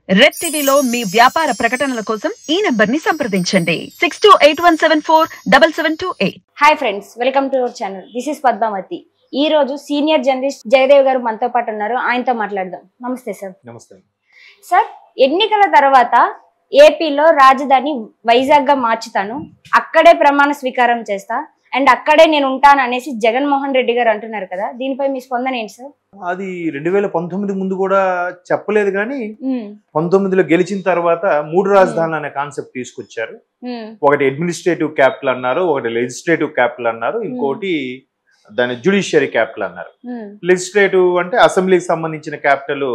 Red టీవీలో మీ వ్యాపార ప్రకటనల కోసం ఈ నంబర్ ని సంప్రదించండి six two eight one seven four double seven two eight hi friends welcome to our channel this is Padmavathi ఈ రోజు సీనియర్ జర్నలిస్ట్ జయదేవ్ గారు మనతో పాటు ఉన్నారు ఆయనతో మాట్లాడదాం నమస్తే సార్ నమస్తే సార్ ఎన్నికల తర్వాత ఏపీలో రాజధాని వైజాగ్ గా మార్చుతాను అక్కడే ప్రమాణ స్వీకారం చేస్తా అండ్ అక్కడే నేను ఉంటాను అనేసి జగన్మోహన్ రెడ్డి గారు అంటున్నారు కదా దీనిపై మీ స్పందన ఏంటి సార్ అది రెండు వేల పంతొమ్మిది ముందు కూడా చెప్పలేదు కానీ ఉమ్, పంతొమ్మిదిలో గెలిచిన తర్వాత మూడు రాజధానులు అనే కాన్సెప్ట్ తీసుకొచ్చారు ఉమ్, ఒకటి అడ్మినిస్ట్రేటివ్ క్యాపిటల్ అన్నారు ఒకటి లెజిస్లేటివ్ క్యాపిటల్ అన్నారు ఇంకోటి దాని జ్యుడిషియరీ క్యాపిటల్ అన్నారు ఉమ్, లెజిస్లేటివ్ అంటే అసెంబ్లీకి సంబంధించిన క్యాపిటల్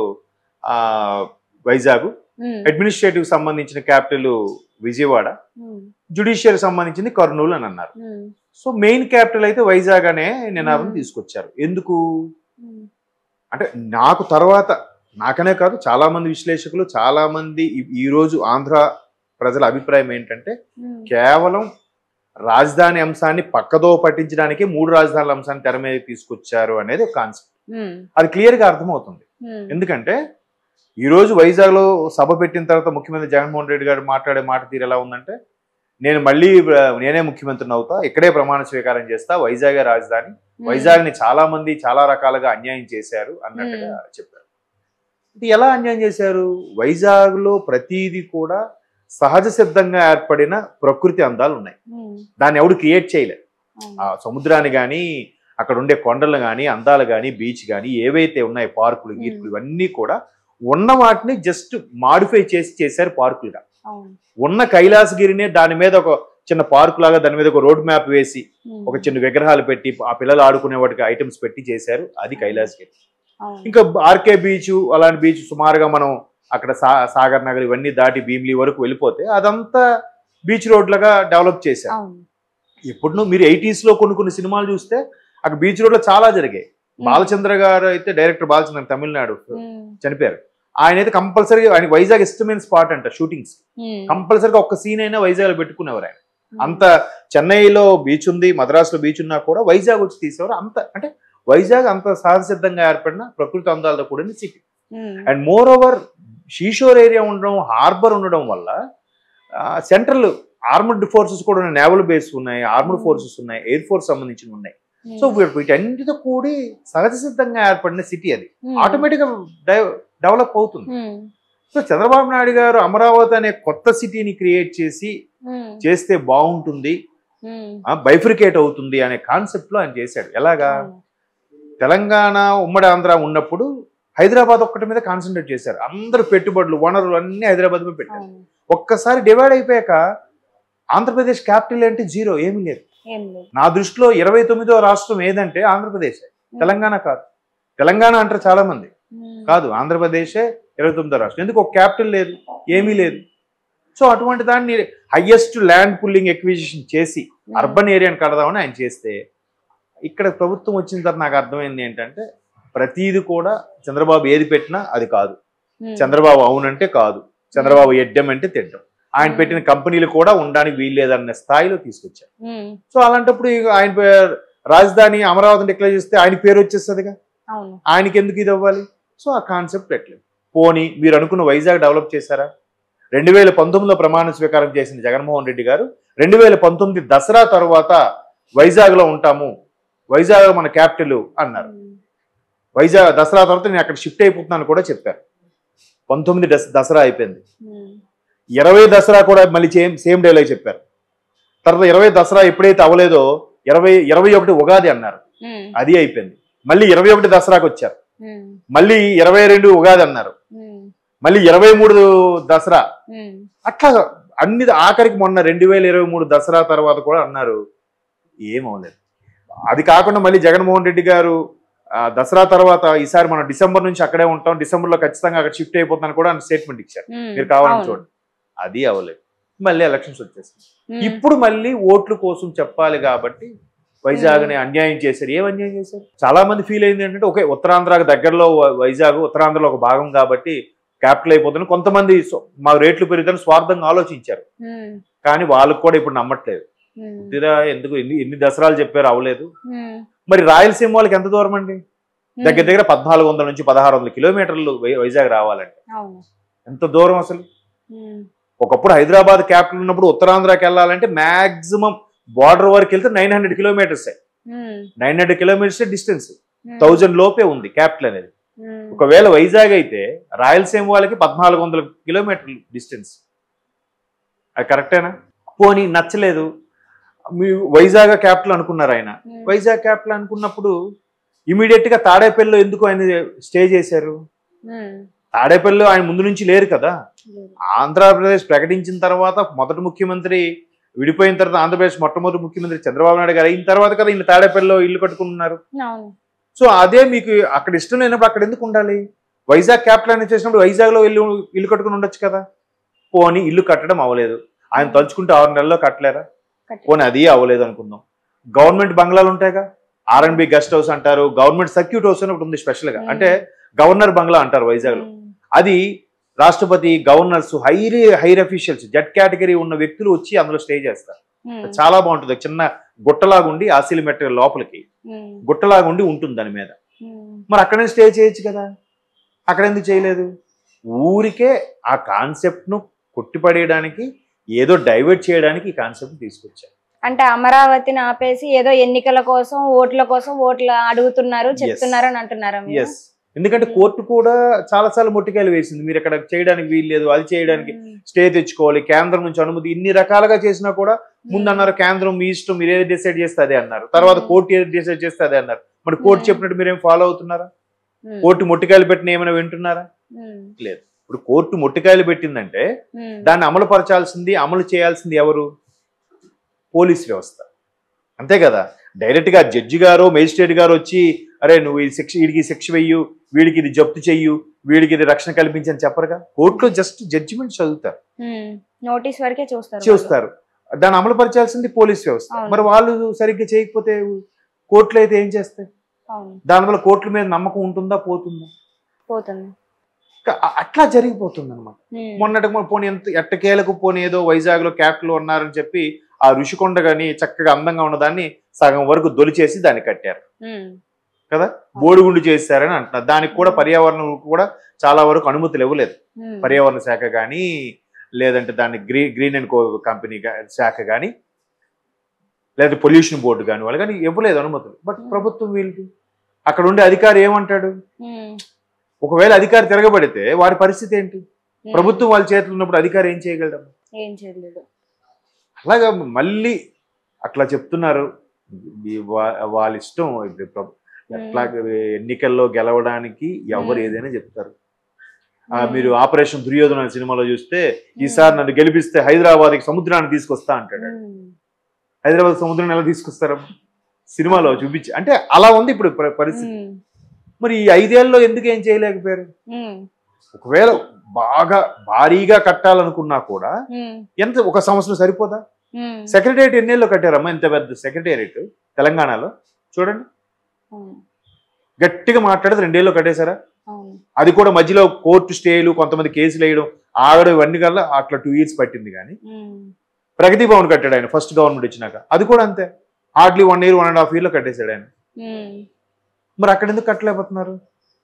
వైజాగ్ ఉమ్, అడ్మినిస్ట్రేటివ్ సంబంధించిన క్యాపిటల్ విజయవాడ ఉమ్, జ్యుడిషియరీ సంబంధించింది కర్నూలు అని అన్నారు ఉమ్, సో మెయిన్ క్యాపిటల్ అయితే వైజాగ్ అనే నినాదం Hmm. తీసుకొచ్చారు ఎందుకు ఉమ్, అంటే నాకు తర్వాత నాకనే కాదు చాలా మంది విశ్లేషకులు చాలా మంది ఈ- ఈ రోజు ఆంధ్ర ప్రజల అభిప్రాయం ఏంటంటే ఉమ్, కేవలం రాజధాని అంశాన్ని పక్కదో పట్టించడానికి మూడు రాజధానుల అంశాన్ని తెర మీద తీసుకొచ్చారు అనేది ఒక కాన్సెప్ట్ ఉమ్, అది క్లియర్ గా అర్థమవుతుంది ఉమ్, ఎందుకంటే ఈ రోజు వైజాగ్ లో సభ పెట్టిన తర్వాత ముఖ్యమంత్రి జగన్మోహన్ రెడ్డి గారు మాట్లాడే మాట తీరు ఎలా ఉందంటే నేను మళ్ళీ ఆ, నేనే ముఖ్యమంత్రిని అవుతా ఇక్కడే ప్రమాణ స్వీకారం చేస్తా వైజాగే రాజధాని ఉమ్, వైజాగ్ ని చాలా మంది చాలా రకాలుగా అన్యాయం చేశారు అన్నట్టుగా చెప్పారు ఇది ఎలా అన్యాయం చేశారు వైజాగ్ లో ప్రతిదీ కూడా సహజ సిద్ధంగా ఏర్పడిన ప్రకృతి అందాలు ఉన్నాయి ఉమ్, దాన్ని ఎవడు క్రియేట్ చేయలేదు అవును. ఆ సముద్రాన్ని కానీ అక్కడ ఉండే కొండలు కానీ అందాలు కానీ బీచ్ కానీ ఏవైతే ఉన్నాయి పార్కులు గీర్కులు ఇవన్నీ కూడా ఉన్న వాటిని జస్ట్ మాడిఫై చేసి చేశారు పార్కులుగా అవును. ఉన్న కైలాసగిరినే దాని మీద ఒక చిన్న పార్కు లాగా దాని మీద ఒక రోడ్ మ్యాప్ వేసి ఉమ్, ఒక చిన్న విగ్రహాలు పెట్టి ఆ పిల్లలు ఆడుకునే వాటికి ఐటమ్స్ పెట్టి చేశారు అది కైలాసగిరి అవును. ఇంకా ఆర్కే బీచ్ అలాంటి బీచ్ సుమారుగా మనం అక్కడ సా సాగర్ నగర్ ఇవన్నీ దాటి భీమిలి వరకు వెళ్ళిపోతే అదంతా బీచ్ రోడ్లుగా డెవలప్ చేశారు అవును. ఇప్పుడు మీరు ఎయిటీస్ లో కొన్ని కొన్ని సినిమాలు చూస్తే అక్కడ బీచ్ రోడ్ లో చాలా జరిగాయి బాలచంద్ర గారు అయితే డైరెక్టర్ బాలచంద్ర తమిళనాడు ఉమ్, చనిపోయారు ఆయన అయితే కంపల్సరీ ఆయన వైజాగ్ ఇష్టమైన స్పాట్ అంట షూటింగ్స్ ఉమ్, కంపల్సరీగా ఒక్క సీన్ అయినా వైజాగ్ లో పెట్టుకునేవారు ఆయన ఉమ్, అంత చెన్నైలో బీచ్ ఉంది మద్రాసులో బీచ్ ఉన్నా కూడా వైజాగ్ వచ్చి తీసేవారు అంత అంటే వైజాగ్ అంత సహజసిద్ధంగా ఏర్పడిన ప్రకృతి అందాలతో కూడిన city um, and moreover seashore area ఉండడం హార్బర్ ఉండడం వల్ల సెంట్రల్ ఆర్మడ్ ఫోర్సెస్ కూడా ఉన్నాయి నేవల్ బేస్ ఉన్నాయి ఆర్మడ్ Hmm. ఫోర్సెస్ ఉన్నాయి ఎయిర్ ఫోర్స్ సంబంధించినవి ఉన్నాయి ఉమ్, సో వీ- వీటన్నిటితో కూడి సహజ సిద్ధంగా ఏర్పడిన సిటీ అది ఉమ్, ఆటోమేటిక్ గా డెవలప్ అవుతుంది ఉమ్, సో చంద్రబాబు నాయుడు గారు అమరావతి అనే కొత్త సిటీని క్రియేట్ చేసి ఉమ్, చేస్తే బాగుంటుంది ఉమ్, బైఫ్రికేట్ అవుతుంది అనే కాన్సెప్ట్ లో ఆయన చేశాడు ఎలాగా అవును. తెలంగాణ ఉమ్మడి ఆంధ్ర ఉన్నప్పుడు హైదరాబాద్ ఒక్కటి మీద కాన్సన్ట్రేట్ చేశారు అందరు పెట్టుబడులు వనరులు అన్ని హైదరాబాద్ మీద పెట్టారు అవును. ఒక్కసారి డివైడ్ అయిపోయాక ఆంధ్రప్రదేశ్ క్యాపిటల్ అంటే జీరో ఏమీ లేదు ఏం లేదు నా దృష్టిలో ఇరవై తొమ్మిదో రాష్ట్రం ఏదంటే ఆంధ్రప్రదేశ్ తెలంగాణ కాదు తెలంగాణ అంటారు చాలా మంది ఉమ్, కాదు ఆంధ్రప్రదేశే ఇరవై తొమ్మిదో రాష్ట్రం ఎందుకు ఒక క్యాపిటల్ లేదు ఏమీ లేదు సో అటువంటి దాన్ని హయ్యెస్ట్ ల్యాండ్ పుల్లింగ్ ఎక్విజిషన్ చేసి ఉమ్, అర్బన్ ఏరియాని కడదామని ఆయన చేస్తే ఇక్కడ ప్రభుత్వం వచ్చిన తర్వాత నాకు అర్థమైంది ఏంటంటే ప్రతీది కూడా చంద్రబాబు ఏది పెట్టినా అది కాదు ఉమ్, చంద్రబాబు అవునంటే కాదు చంద్రబాబు ఎడ్డం అంటే తిడ్డం ఆయన Hmm. పెట్టిన కంపెనీలు కూడా ఉండడానికి వీల్లేదన్న స్థాయిలో తీసుకొచ్చారు ఉమ్, సో అలాంటప్పుడు ఇక ఆయన పే- రాజధాని అమరావతిని డిక్లేర్ చేస్తే ఆయన పేరు వచ్చేస్తుందిగా అవును ఆయనకి ఎందుకు ఇది అవ్వాలి సో ఆ కాన్సెప్ట్ పెట్టలేదు పోనీ మీరు అనుకున్న వైజాగ్ డెవలప్ చేశారా రెండు వేల పంతొమ్మిదిలో ప్రమాణ స్వీకారం చేసిన జగన్మోహన్ రెడ్డి గారు రెండు వేల పంతొమ్మిది దసరా తర్వాత వైజాగ్ లో ఉంటాము వైజాగ్ మన క్యాపిటల్ అన్నారు ఉమ్, వైజాగ్ దసరా తర్వాత నేను అక్కడ షిఫ్ట్ అయిపోతున్నాను కూడా చెప్పారు పంతొమ్మిది దస దసరా అయిపోయింది ఉమ్, ఇరవై దసరా కూడా మళ్ళీ సేమ్ సేమ్ డేలో చెప్పారు తర్వాత ఇరవై దసరా ఎప్పుడైతే అవ్వలేదో ఇరవై ఇరవై ఒకటి ఉగాది అన్నారు ఉమ్, అది అయిపోయింది మళ్ళీ ఇరవై ఒకటి దసరాకి వచ్చారు ఉమ్, మళ్ళీ ఇరవై రెండు ఉగాది అన్నారు ఉమ్, మళ్ళీ ఇరవై మూడు దసరా ఉమ్, అట్లా అన్ని ఆఖరికి మొన్న రెండు వేల ఇరవై మూడు దసరా తర్వాత కూడా అన్నారు ఏమవలేదు అది కాకుండా మళ్ళీ జగన్మోహన్ రెడ్డి గారు ఆ, దసరా తర్వాత ఈసారి మనం డిసెంబర్ నుంచి అక్కడే ఉంటాం డిసెంబర్ లో ఖచ్చితంగా అక్కడ షిఫ్ట్ అయిపోతాను కూడా స్టేట్మెంట్ ఇచ్చారు ఉమ్, మీరు కావాలని అవును. చూడండి అది అవ్వలేదు మళ్ళీ ఎలక్షన్స్ వచ్చేసింది ఉమ్, ఇప్పుడు మళ్ళీ ఓట్ల కోసం చెప్పాలి కాబట్టి వైజాగ్ ని అన్యాయం చేశారు ఏం అన్యాయం చేశారు చాలా మంది ఫీల్ అయింది ఏంటంటే ఓకే ఉత్తరాంధ్రకు దగ్గరలో వై- వైజాగ్ ఉత్తరాంధ్రలో ఒక భాగం కాబట్టి క్యాపిటల్ అయిపోతుంది కొంతమంది సో- మా రేట్లు పెరుగుతాయని స్వార్థంగా ఆలోచించారు ఉమ్, కానీ వాళ్ళకు కూడా ఇప్పుడు నమ్మట్లేదు ఉమ్, తీరా ఎందుకు ఎన్ని ఎన్ని దసరాలు చెప్పారు అవ్వలేదు ఉమ్, మరి రాయలసీమ వాళ్ళకి ఎంత దూరం అండి ఉమ్, దగ్గర దగ్గర పద్నాలుగు వందల నుంచి పదహారు వందల కిలోమీటర్లు వై- వైజాగ్ రావాలంటే అవును ఎంత దూరం అసలు ఉమ్, ఒకప్పుడు హైదరాబాద్ క్యాపిటల్ ఉన్నప్పుడు ఉత్తరాంధ్రకి వెళ్ళాలంటే మాక్సిమం బార్డర్ వరకు వెళ్తే nine hundred kilometres um, nine hundred kilometres distance um, thousand లోపే ఉంది క్యాపిటల్ అనేది ఉమ్, ఒకవేళ వైజాగ్ అయితే రాయలసీమ వాళ్ళకి పద్నాలుగు వందల కిలోమీటర్లు డిస్టెన్స్ అది కరెక్టేనా పోనీ నచ్చలేదు మీ వైజాగ్ క్యాపిటల్ అనుకున్నారు ఆయన ఉమ్, వైజాగ్ క్యాపిటల్ అనుకున్నప్పుడు ఇమీడియట్ గా తాడేపల్లిలో ఎందుకు ఆయన స్టే చేశారు ఉమ్, తాడేపల్లిలో ఆయన ముందు నుంచి లేరు కదా లేదు. ఆంధ్రప్రదేశ్ ప్రకటించిన తర్వాత మొదటి ముఖ్యమంత్రి విడిపోయిన తర్వాత ఆంధ్రప్రదేశ్ మొట్టమొదటి ముఖ్యమంత్రి చంద్రబాబు నాయుడు గారు అయిన తర్వాత కదా ఈయన తాడేపల్లిలో ఇల్లు కట్టుకున్నారు అవును సో అదే మీకు అక్కడ ఇష్టం లేనప్పుడు అక్కడ ఎందుకు ఉండాలి వైజాగ్ క్యాపిటల్ అని చేసినప్పుడు వైజాగ్ లో ఇల్లు ఇల్లు కట్టుకుని ఉండొచ్చు కదా పోనీ ఇల్లు కట్టడం అవ్వలేదు ఆయన తలుచుకుంటే ఆరు నెలల్లో కట్టలేరా కట్ట- పోనీ అది అవ్వలేదు అనుకుందాం గవర్నమెంట్ బంగ్లాలు ఉంటాయిగా ఆర్ఎన్బి గెస్ట్ హౌస్ అంటారు గవర్నమెంట్ సర్క్యూట్ హౌస్ అని ఒకటి ఉంది స్పెషల్ గా ఉమ్. అంటే గవర్నర్ బంగ్లా అంటారు వైజాగ్ లో ఉమ్, అది రాష్ట్రపతి governors high higher officials Z category ఉన్న వ్యక్తులు వచ్చి అందులో స్టే చేస్తారు ఉమ్, చాలా బాగుంటుంది ఒక చిన్న గుట్టలాగుండి ఆసిల్ మెట్ట లోపలికి ఉమ్, గుట్టలాగుండి ఉంటుంది దాని మీద ఉమ్, మరి అక్కడే స్టే చేయొచ్చు కదా అక్కడ ఎందుకు చేయలేదు ఊరికే ఆ కాన్సెప్ట్ ను కొట్టిపడేయడానికి ఏదో డైవర్ట్ చేయడానికి ఈ కాన్సెప్ట్ తీసుకొచ్చారు అంటే అమరావతిని ఆపేసి ఏదో ఎన్నికల కోసం ఓట్ల కోసం ఓట్లు అడుగుతున్నారు చెప్తున్నారు అని అంటున్నారా మీరు? ఎస్ ఎందుకంటే కోర్టు కూడా చాలా సార్లు మొట్టికాయలు వేసింది మీరు ఇక్కడ చేయడానికి వీలు లేదు అది చేయడానికి ఉమ్, స్టే తెచ్చుకోవాలి కేంద్రం నుంచి అనుమతి ఇన్ని రకాలుగా చేసినా కూడా ముందు అన్నారు కేంద్రం మీ ఇష్టం మీరు ఏది డిసైడ్ చేస్తే అదే అన్నారు తర్వాత Hmm. కోర్టు ఏది డిసైడ్ చేస్తే అదే అన్నారు మరి కోర్టు Hmm. చెప్పినట్టు మీరేం ఫాలో అవుతున్నారా ఉమ్, కోర్టు మొట్టికాయలు పెట్టిన ఏమైనా వింటున్నారా ఉమ్, ఇప్పుడు కోర్టు మొట్టికాయలు పెట్టిందంటే ఉమ్, దాన్ని అమలు పరచాల్సింది అమలు చేయాల్సింది ఎవరు పోలీస్ వ్యవస్థ అంతే కదా డైరెక్ట్ గా జడ్జి గారు మేజిస్ట్రేట్ గారు వచ్చి అరే నువ్వు ఈ శిక్ష వీడికి శిక్ష వెయ్యు వీడికి ఇది జప్తు చెయ్యు వీడికి ఇది రక్షణ కల్పించని చెప్పరుగా కోర్టులో జస్ట్ జడ్జిమెంట్ చదువుతారు ఉమ్, నోటీస్ వరకే చూస్తారు చూస్తారు దాన్ని అమలు పరచాల్సింది పోలీస్ వ్యవస్థ అవును. మరి వాళ్ళు సరిగ్గా చేయకపోతే కోర్టులు అయితే ఏం చేస్తాయి వాళ్ళు. అవును దానివల్ల కోర్టుల మీద నమ్మకం ఉంటుందా పోతుందా పోతుంది క- అ- అట్లా జరిగిపోతుంది అనమాట ఉమ్, మొన్నటికి మొన్న పోనీ ఎంత ఎట్టకేలకు పోనీ ఏదో వైజాగ్ లో క్యాపిటల్ ఉన్నారని చెప్పి ఆ ఋషికొండ గాని చక్కగా అందంగా ఉన్నదాన్ని సగం వరకు దొలిచేసి దాన్ని కట్టారు ఉమ్, కదా బోడిగుండు చేశారని అంటున్నారు దానికి కూడా పర్యావరణం కూడా చాలా వరకు అనుమతులు ఇవ్వలేదు ఉమ్, పర్యావరణ శాఖ కానీ లేదంటే దాన్ని గ్రీ గ్రీన్ అండ్ కో కంపెనీ గా- శాఖ కానీ లేదా పొల్యూషన్ బోర్డు కానీ వాళ్ళు కానీ ఇవ్వలేదు అనుమతులు బట్ Hmm. ప్రభుత్వం వీళ్ళకి అక్కడ ఉండే అధికారి ఏమంటాడు ఉమ్, ఒకవేళ అధికారి తిరగబడితే వాడి పరిస్థితి ఏంటి ఉమ్, ప్రభుత్వం వాళ్ళ చేతులు ఉన్నప్పుడు అధికారి ఏం చేయగలడం ఏం చేయలేదు అలాగా మళ్ళీ అట్లా చెప్తున్నారు ఈ వా- వాళ్ళ ఇష్టం ఇప్పుడు ప్రభు- ఎట్లా ఎన్నికల్లో గెలవడానికి ఎవరు Hmm. ఏదైనా చెప్తారు ఆ, ఉమ్, మీరు ఆపరేషన్ దుర్యోధన సినిమాలో చూస్తే ఈసారి నన్ను గెలిపిస్తే హైదరాబాద్ సముద్రాన్ని తీసుకొస్తా అంటాడు ఉమ్, హైదరాబాద్ సముద్రం ఎలా తీసుకొస్తారు సినిమాలో చూపించి అంటే అలా ఉంది ఇప్పుడు ప- పరిస్థితి ఉమ్, మరి ఈ ఐదేళ్లలో ఎందుకు ఏం చేయలేకపోయారు ఉమ్, ఒకవేళ బాగా భారీగా కట్టాలనుకున్నా కూడా ఉమ్, ఎంత ఒక సంవత్సరం సరిపోదా ఉమ్, సెక్రటేరియట్ ఎన్నేళ్ళు కట్టారమ్మా ఇంత పెద్ద సెక్రటేరియట్ తెలంగాణలో చూడండి అవును, గట్టిగా మాట్లాడితే రెండేళ్ళు కట్టేశారా అవును అది కూడా మధ్యలో కోర్టు స్టేలు కొంతమంది కేసులు వేయడం ఆగడం ఇవన్నీ కల్లా అట్లా టూ ఇయర్స్ పట్టింది కానీ ఉమ్, ప్రగతి భవన్ కట్టాడు ఆయన ఫస్ట్ గవర్నమెంట్ వచ్చినాక అది కూడా అంతే hardly one year one and half year లో కట్టేశాడు ఆయన ఉమ్, మరి అక్కడ ఎందుకు కట్టలేకపోతున్నారు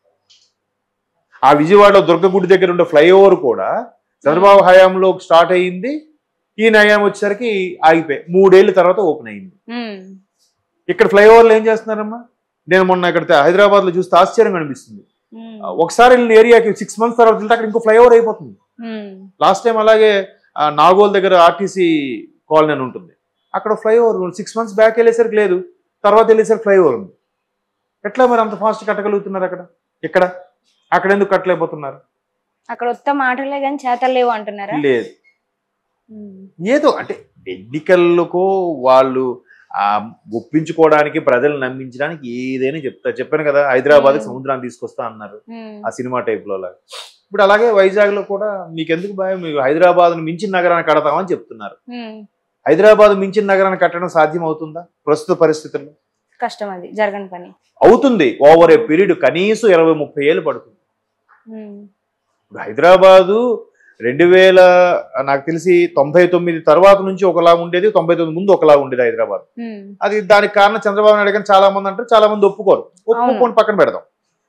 ఆ విజయవాడలో దుర్గగుడి దగ్గర ఉండే ఫ్లైఓవర్ కూడా చంద్రబాబు హయాంలో స్టార్ట్ అయ్యింది ఈయన హయాం వచ్చేసరికి ఆగిపోయి మూడేళ్ల తర్వాత ఓపెన్ అయింది ఉమ్, ఇక్కడ ఫ్లైఓవర్లు ఏం చేస్తున్నారమ్మా నేను మొన్న ఇక్కడ హైదరాబాద్ లో చూస్తే ఆశ్చర్యంగా అనిపిస్తుంది ఉమ్, ఒకసారి వెళ్ళిన ఏరియాకి సిక్స్ మంత్స్ తర్వాత వెళ్తే అక్కడ ఇంకో ఫ్లైఓవర్ అయిపోతుంది ఉమ్, లాస్ట్ టైం అలాగే ఆ, నాగోల్ దగ్గర ఆర్టీసీ కాలనీ అని ఉంటుంది అక్కడ ఫ్లైఓవర్ సిక్స్ మంత్స్ బ్యాక్ వెళ్ళేసరికి లేదు తర్వాత వెళ్ళేసరికి ఫ్లైఓవర్ ఉంది ఎట్లా మరి అంత ఫాస్ట్ కట్టగలుగుతున్నారు అక్కడ ఇక్కడ అక్కడ ఎందుకు కట్టలేకపోతున్నారు అక్కడ ఉత్త మాటలే కానీ చేతలు లేవు అంటున్నారా లేదు ఉమ్, ఏదో అంటే ఎన్నికలకు వాళ్ళు ఆ ఒప్పించుకోవడానికి ప్రజలు నమ్మించడానికి ఏదైనా చెప్తారు చెప్పాను కదా హైదరాబాద్ Hmm. సముద్రాన్ని తీసుకొస్తా అన్నారు ఉమ్, ఆ సినిమా టైప్ లో లాగా ఇప్పుడు అలాగే వైజాగ్ లో కూడా మీకు ఎందుకు భయం మీరు హైదరాబాద్ మించిన నగరాన్ని కడతామని చెప్తున్నారు ఉమ్, హైదరాబాద్ మించిన నగరాన్ని కట్టడం సాధ్యం అవుతుందా ప్రస్తుత పరిస్థితుల్లో కష్టం అది జరగని పని అవుతుంది ఓవర్ ఏ పీరియడ్ కనీసం ఇరవై ముప్పై ఏళ్ళు పడుతుంది ఉమ్, ఇప్పుడు హైదరాబాదు రెండు వేల నాకు తెలిసి తొంభై తొమ్మిది తర్వాత నుంచి ఒకలా ఉండేది తొంభై తొమ్మిది ముందు ఒకలా ఉండేది హైదరాబాద్ ఉమ్, అది దానికి కారణం చంద్రబాబు నాయుడు గారిని చాలా మంది అంటారు చాలా మంది ఒప్పుకోరు ఒప్పుకొని పక్కన పెడదాం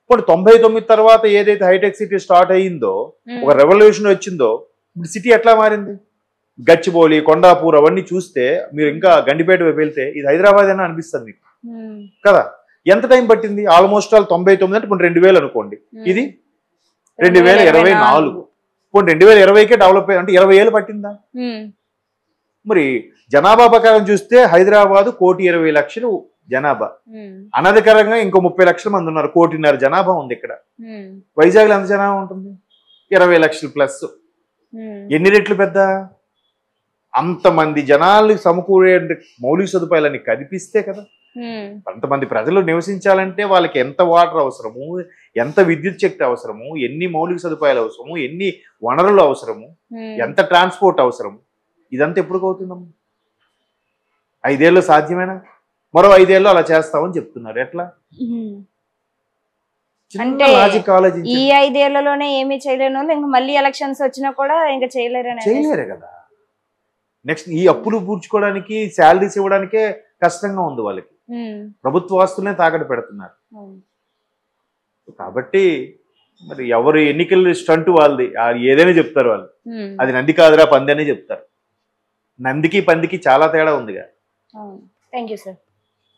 ఇప్పుడు తొంభై తొమ్మిది తర్వాత ఏదైతే హైటెక్ సిటీ స్టార్ట్ అయ్యిందో ఉమ్, ఒక రెవల్యూషన్ వచ్చిందో ఇప్పుడు సిటీ ఎట్లా మారింది గచ్చిబౌలి కొండాపూర్ అవన్నీ చూస్తే మీరు ఇంకా గండిపేట వైపు వెళ్తే ఇది హైదరాబాద్ అని అనిపిస్తుంది మీకు ఉమ్, కదా ఎంత టైం పట్టింది ఆల్మోస్ట్ ఆల్ తొంభై తొమ్మిది అంటే ఇప్పుడు రెండు వేలు అనుకోండి ఉమ్. ఇది రెండు వేల ఇరవై నాలుగు ఇప్పుడు రెండు వేల ఇరవైకే డెవలప్ అయ్యి అంటే ఇరవై ఏళ్ళు పట్టిందా ఉమ్, మరి జనాభా ప్రకారం చూస్తే హైదరాబాద్ కోటి ఇరవై లక్షలు జనాభా ఉమ్, అనధికారంగా ఇంకో ముప్పై లక్షల మంది ఉన్నారు కోటిన్నర జనాభా ఉంది ఇక్కడ ఉమ్, వైజాగ్లో ఎంత జనాభా ఉంటుంది ఇరవై లక్షలు ప్లస్ ఉమ్, ఎన్ని రెట్లు పెద్ద అంతమంది జనాలు సమకూరే మౌలిక సదుపాయాలని కల్పిస్తే కదా ఉమ్, అంతమంది ప్రజలు నివసించాలంటే వాళ్ళకి ఎంత వాటర్ అవసరము ఎంత విద్యుత్ శక్తి అవసరము ఎన్ని మౌలిక సదుపాయాలు అవసరము ఎన్ని వనరులు అవసరము ఉమ్. ఎంత ట్రాన్స్పోర్ట్ అవసరము ఇదంతా ఎప్పుడు అవుతుందమ్మా ఐదేళ్ళు సాధ్యమేనా మరో ఐదేళ్ళు అలా చేస్తామని చెప్తున్నారు ఎట్లా ఉమ్. చిన్న అంటే లాజిక్ ఆలోచించి ఈ ఐదేళ్లలోనే ఏమీ చేయలేని వాళ్ళు ఇంకా మళ్ళీ ఎలక్షన్స్ వచ్చినా కూడా ఇంకా చేయలేరని చేయలేరు కదా నెక్స్ట్ ఈ అప్పులు పూడ్చుకోవడానికి శాలరీస్ ఇవ్వడానికే కష్టంగా ఉంది వాళ్ళకి ఉమ్, ప్రభుత్వ ఆస్తులనే తాకట్టు పెడుతున్నారు అవును. కాబట్టి మరి ఎవరు ఎన్నికల స్టంట్ వాళ్ళది ఆ ఏదైనా చెప్తారు వాళ్ళు ఉమ్, అది నంది కాదురా పంది అనే చెప్తారు నందికి పందికి చాలా తేడా ఉందిగా అవును థ్యాంక్ యూ సార్